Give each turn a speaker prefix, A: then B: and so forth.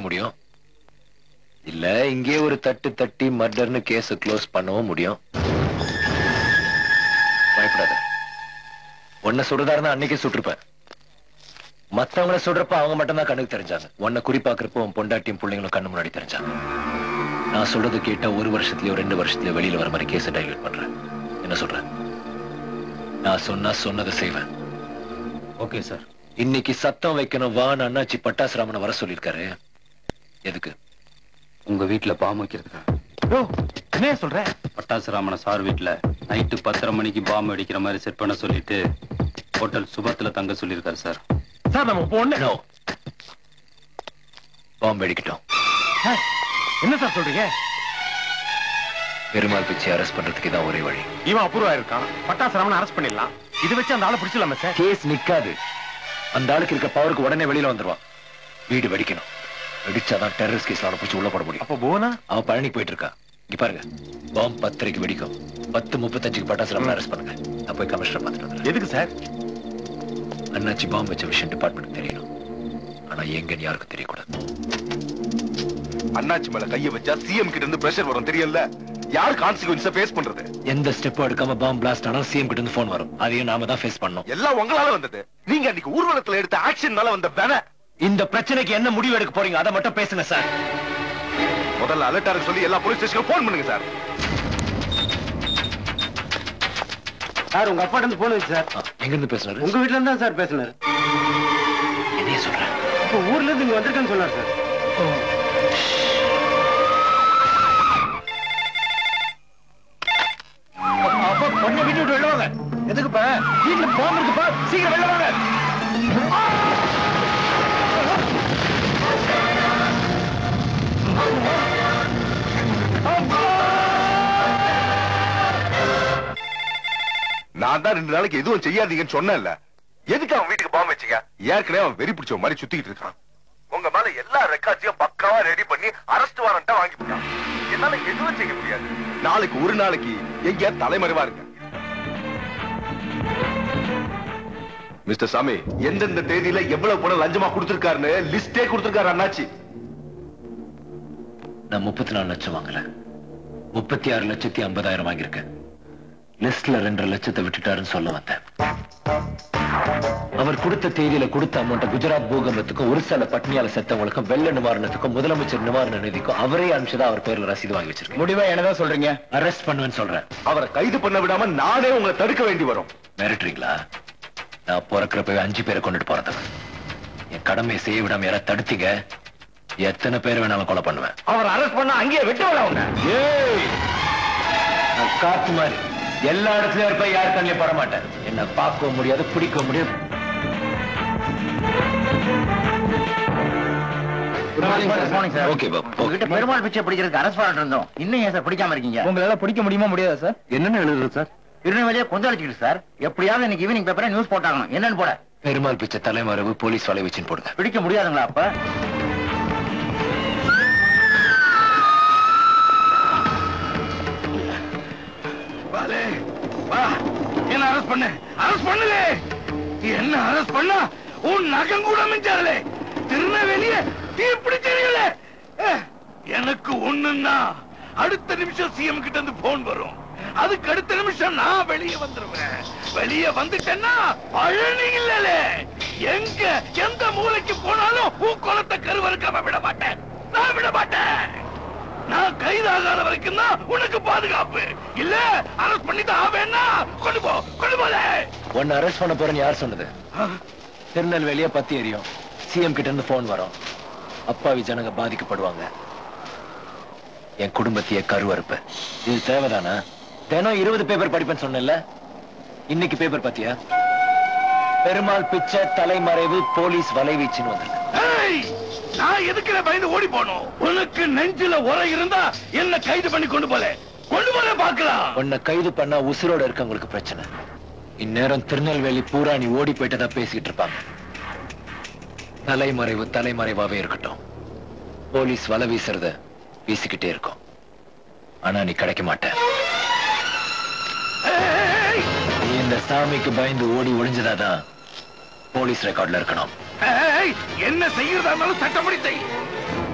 A: முடியும் இல்ல இங்கே ஒரு தட்டு தட்டி மர்டர்னு கேஸ் க்ளோஸ் பண்ணவும் முடியும் பயப்படாத உன்னை சுடுறதா இருந்தா அன்னைக்கே சுட்டிருப்பேன் மத்தவங்கள சுடுறப்ப அவங்க மட்டும் தான் கண்ணுக்கு தெரிஞ்சாங்க உன்னை குறிப்பாக்குறப்போ உன் பொண்டாட்டியும் பிள்ளைங்களும் கண்ணு முன்னாடி தெரிஞ்சாங்க நான் சொல்றது கேட்டா ஒரு வருஷத்துலயோ ரெண்டு வருஷத்துலயோ வெளியில வர மாதிரி கேஸை டைல்யூட் பண்றேன் என்ன சொல்றேன் நான் சொன்னா சொன்னதை செய்வேன்
B: ஓகே சார்
A: இன்னைக்கு சத்தம் வைக்கணும் வான்னு அண்ணாச்சி பட்டாசு ராமனை வர சொல்லியிருக்காரு எதுக்கு
B: உங்க வீட்டுல பாம்பு வைக்கிறதுக்கா
C: என்ன சொல்ற
B: பட்டாசு ராமன சார் வீட்டுல நைட்டு பத்தரை மணிக்கு பாம்பு அடிக்கிற மாதிரி செட் பண்ண சொல்லிட்டு ஹோட்டல் சுபத்துல தங்க சொல்லியிருக்காரு சார்
C: சார் நம்ம பொண்ணு
A: நோ பாம்பு அடிக்கட்டும்
C: என்ன சார் சொல்றீங்க
A: பெருமாள் பிச்சை அரெஸ்ட் பண்றதுக்கு இதான் ஒரே வழி
C: இவன் அப்ரூவ் ஆயிருக்கான் பட்டாசு ராமன் அரெஸ்ட் பண்ணிடலாம் இது வச்சு அந்த ஆளை பிடிச்சலாமே சார்
A: கேஸ் நிக்காது அந்த ஆளுக்கு இருக்க பவருக்கு உடனே வெளியில வந்துருவான் வீடு வெடிக்கணும் வெடிச்சாதான் டெரரிஸ்ட் கேஸ்ல அவனை பிடிச்சி உள்ள போட முடியும்
C: அப்போ போனா
A: அவன் பழனி போயிட்டு இருக்கான் இங்க பாருங்க பாம்பு பத்தரைக்கு வெடிக்கும் பத்து முப்பத்தஞ்சுக்கு பட்டாசு ராமன் அரெஸ்ட் பண்ணுங்க நான் போய் கமிஷனர் பார்த்துட்டு வந்துடுறேன்
C: எதுக்கு சார்
A: அண்ணாச்சி பாம்பு வச்ச விஷயம் டிபார்ட்மெண்ட் தெரியணும் ஆனா எங்கன்னு யாருக்கும் தெரியக்கூடாது
D: அண்ணாச்சி மேல கைய வச்சா சிஎம் கிட்ட இருந்து பிரஷர் வரும் தெரியல யார் கான்சிக்வன்ஸ ஃபேஸ் பண்றது
A: எந்த ஸ்டெப்பும் எடுக்காம பாம்பு பிளாஸ்ட் ஆனாலும் சிஎம் கிட்ட இருந்து போன் வரும் அதையும் நாம தான் ஃபேஸ் பண்ணோம்
D: எல்லாம் உங்களால வந்தது நீங்க அன்னைக்கு ஊர்வலத்துல எடுத்த ஆக்ஷன்னால வந்த வேலை
A: இந்த பிரச்சனைக்கு என்ன முடிவு எடுக்க போறீங்க அதை மட்டும் பேசுங்க சார்
D: முதல்ல அலர்ட்டாருக்கு சொல்லி எல்லா போலீஸ் ஸ்டேஷனுக்கு போன் பண்ணுங்க சார்
E: சார் உங்க அப்பா இருந்து போனது சார்
A: ஆ, எங்க இருந்து பேசுனாரு
E: உங்க வீட்ல இருந்து தான் சார் பேசினாரு
A: என்னைய சொல்றேன்
E: இப்போ ஊர்ல இருந்து இங்க வந்திருக்கேன்னு சொன்னார் சார்
C: அப்போ பொண்ணை வீட்டு விட்டு வெளில வாங்க எதுக்குப்பா வீட்டுல பாம்பு இருக்குப்பா சீக்கிரம் வெளில வாங்க
D: நான் தான் ரெண்டு நாளைக்கு எதுவும் செய்யாதீங்கன்னு சொன்னேன்ல எதுக்கு அவன் வீட்டுக்கு பாம்பு வச்சீங்க ஏற்கனவே அவன் வெறி பிடிச்ச மாதிரி சுத்திக்கிட்டு இருக்கான் உங்க மேல எல்லா ரெக்கார்ட்ஸையும் பக்காவா ரெடி பண்ணி அரெஸ்ட் வாரண்டா வாங்கிட்டான் என்னால எதுவும் செய்ய முடியாது நாளைக்கு ஒரு நாளைக்கு எங்கேயா தலைமறைவா இருங்க மிஸ்டர் சாமி எந்தெந்த தேதியில எவ்வளவு பணம் லஞ்சமா கொடுத்திருக்காருன்னு லிஸ்டே கொடுத்திருக்காரு அண்ணாச்சி
A: நான் முப்பத்தி நாலு லட்சம் வாங்கல முப்பத்தி ஆறு லட்சத்தி ஐம்பதாயிரம் வாங்கியிருக்கேன் லிஸ்ட்ல ரெண்டரை லட்சத்தை விட்டுட்டாருன்னு சொல்ல வந்தேன் அவர் கொடுத்த தேதியில கொடுத்த அமௌண்ட்டை குஜராத் பூகம்பத்துக்கும் ஒரு சில பட்னியால செத்தவங்களுக்கும் வெள்ள நிவாரணத்துக்கும் முதலமைச்சர் நிவாரண நிதிக்கும் அவரே அனுப்பிச்சதா அவர் பேர்ல ரசீது வாங்கி வச்சிருக்கேன்
C: முடிவா என்னதான் சொல்றீங்க
A: அரெஸ்ட் பண்ணுவேன்னு சொல்றேன்
D: அவரை கைது பண்ண விடாம நானே உங்களை தடுக்க வேண்டி வரும்
A: மிரட்டுறீங்களா நான் பிறக்கிறப்பவே அஞ்சு பேரை கொண்டுட்டு போறதவன் என் கடமையை செய்ய விடாம யாராவது தடுத்தீங்க எத்தனை பேர் வேணாலும் கொலை பண்ணுவேன்
C: அவர் அரெஸ்ட் பண்ணா அங்கேயே வெட்ட விட அவங்க
A: ஏய் நான் காத்து மாதிரி எல்லா இடத்துலயும் இருப்ப யார் கண்ணிலையும் பட மாட்டேன் என்ன பார்க்கவும் முடியாது பிடிக்கவும் முடியாது ஓகே பாப்
F: உங்ககிட்ட பெருமாள் பிச்சை பிடிக்கிறதுக்கு அரசு வாரண்ட் இருந்தோம் இன்னும் ஏன் சார் பிடிக்காம இருக்கீங்க
C: உங்களால பிடிக்க முடியுமா முடியாதா சார்
E: என்னென்ன எழுதுறது சார்
F: திருநெல்வேலியே கொந்தளிச்சுக்கிட்டு சார் எப்படியாவது இன்னைக்கு ஈவினிங் பேப்பரை நியூஸ் போட்டாகணும் என்னன்னு போட
A: பெருமாள் பிச்சை தலைமறைவு போலீஸ் வலை வச்சுன்னு போடுங்க
F: பிடிக்க முடியாதுங்களா அப்ப
D: வாலே, வா, என்ன அரெஸ்ட் பண்ணு அரெஸ்ட் பண்ணுலே என்ன அரெஸ்ட் பண்ணா உன் நகம் கூட மிஞ்சாதலே திருநெல்வேலிய இப்படி தெரியல எனக்கு ஒண்ணுன்னா அடுத்த நிமிஷம் சிஎம் கிட்ட இருந்து போன் வரும் அதுக்கு அடுத்த நிமிஷம் நான் வெளியே வந்துருவேன் வெளியே வந்துட்டேன்னா பழனி இல்லலே எங்க எந்த மூலைக்கு போனாலும் உன் குளத்தை கருவறுக்காம விட மாட்டேன் நான் விட மாட்டேன் நான் கைதாகாத வரைக்கும் தான் உனக்கு பாதுகாப்பு இல்ல அரெஸ்ட் பண்ணி தான் ஆவேன்னா கொண்டு போ கொண்டு போல
A: உன்னை அரெஸ்ட் பண்ண போறேன்னு யார் சொன்னது திருநெல்வேலியே பத்தி எரியும் சிஎம் கிட்ட இருந்து போன் வரும் அப்பாவி ஜனங்க பாதிக்கப்படுவாங்க என் குடும்பத்தையே கருவறுப்ப இது தேவைதானா தினம் இருபது பேப்பர் படிப்பேன்னு சொன்னேன்ல இன்னைக்கு பேப்பர் பாத்தியா பெருமாள் பிச்சை தலைமறைவு போலீஸ் வலைவீச்சுன்னு வந்திருக்கு
D: ஏய், நான் எதுக்குல பயந்து ஓடி போனோம் உனக்கு நெஞ்சில உரை இருந்தா என்ன கைது பண்ணி கொண்டு போல கொண்டு போல பாக்கலாம்
A: உன்னை கைது பண்ணா உசுரோட இருக்கவங்களுக்கு பிரச்சனை இந்நேரம் திருநெல்வேலி பூரா நீ ஓடி போயிட்டதா பேசிக்கிட்டு இருப்பாங்க தலைமறைவு தலைமறைவாவே இருக்கட்டும் போலீஸ் வலை வீசுறத வீசிக்கிட்டே இருக்கும் ஆனா நீ கிடைக்க மாட்ட நீ இந்த சாமிக்கு பயந்து ஓடி ஒளிஞ்சதாதான் போலீஸ் ரெக்கார்ட்ல இருக்கணும்
D: என்ன செய்யறதா இருந்தாலும் சட்டப்படி செய்